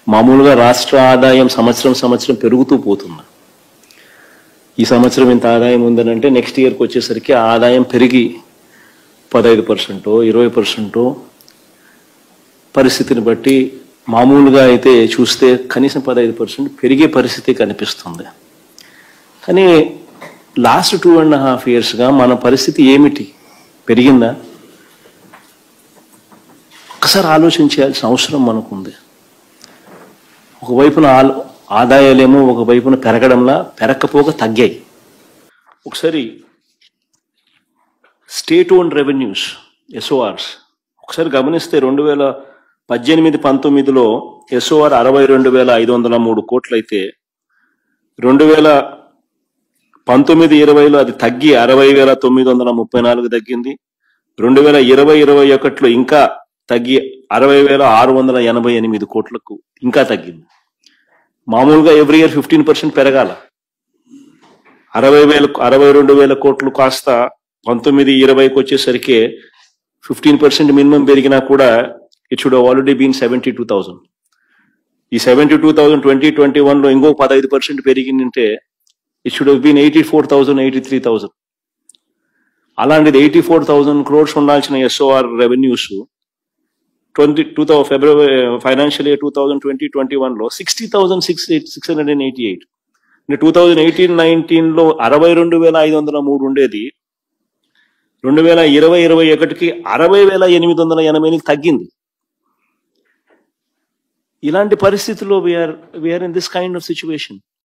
మామూలుగా రాష్ట్ర ఆదాయం సంవత్సరం సంవత్సరం పెరుగుతూ పోతుంది ఈ సంవత్సరం ఇంత ఆదాయం ఉందనంటే నెక్స్ట్ ఇయర్కి వచ్చేసరికి ఆ ఆదాయం పెరిగి పదహైదు పర్సెంటో ఇరవై పర్సెంటో పరిస్థితిని బట్టి మామూలుగా అయితే చూస్తే కనీసం పదహైదు పర్సెంట్ పెరిగే పరిస్థితి కనిపిస్తుంది కానీ లాస్ట్ టూ అండ్ హాఫ్ ఇయర్స్గా మన పరిస్థితి ఏమిటి పెరిగిందా ఒకసారి ఆలోచించాల్సిన అవసరం మనకుంది ఒకవైపున ఆలో ఆదాయాలేమో ఒకవైపున పెరగడంలా పెరగకపోగా తగ్గాయి ఒకసారి స్టేట్ ఓన్ రెవెన్యూస్ ఎస్ఓఆర్స్ ఒకసారి గమనిస్తే రెండు వేల పద్దెనిమిది పంతొమ్మిదిలో ఎస్ఓఆర్ అరవై రెండు వేల ఐదు వందల మూడు కోట్లయితే రెండు వేల పంతొమ్మిది ఇరవైలో అది తగ్గి అరవై వేల తొమ్మిది వందల ముప్పై నాలుగు తగ్గింది రెండు వేల ఇరవై ఇరవై ఒకటిలో ఇంకా తగ్గి అరవై వేల ఆరు వందల ఎనభై ఎనిమిది కోట్లకు ఇంకా తగ్గింది మామూలుగా ఎవ్రీ ఇయర్ ఫిఫ్టీన్ పర్సెంట్ పెరగాల అరవై వేల అరవై రెండు వేల కోట్లు కాస్త పంతొమ్మిది ఇరవైకి వచ్చేసరికి ఫిఫ్టీన్ పర్సెంట్ మినిమం పెరిగినా కూడా it should already been seventy two thousand ఈ seventy two thousand twenty twenty వన్లో ఇంకో పదహైదు పర్సెంట్ పెరిగిందంటే it should been eighty four thousand eighty three thousand అలాంటిది ఎయిటీ ఫోర్ థౌసండ్ క్రోడ్స్ ఉండాల్సిన SOR revenues twenty two thousand February financial year two thousand twenty twenty వన్లో sixty thousand six six hundred and eighty eight two thousand eighteen నైన్టీన్లో అరవై రెండు వేల ఐదు వందల మూడు ఉండేది రెండు వేల ఇరవై ఇరవై ఒకటికి అరవై వేల ఎనిమిది వందల ఎనభై ఎనిమిది తగ్గింది ఇలాంటి పరిస్థితుల్లో we're we're in this kind of situation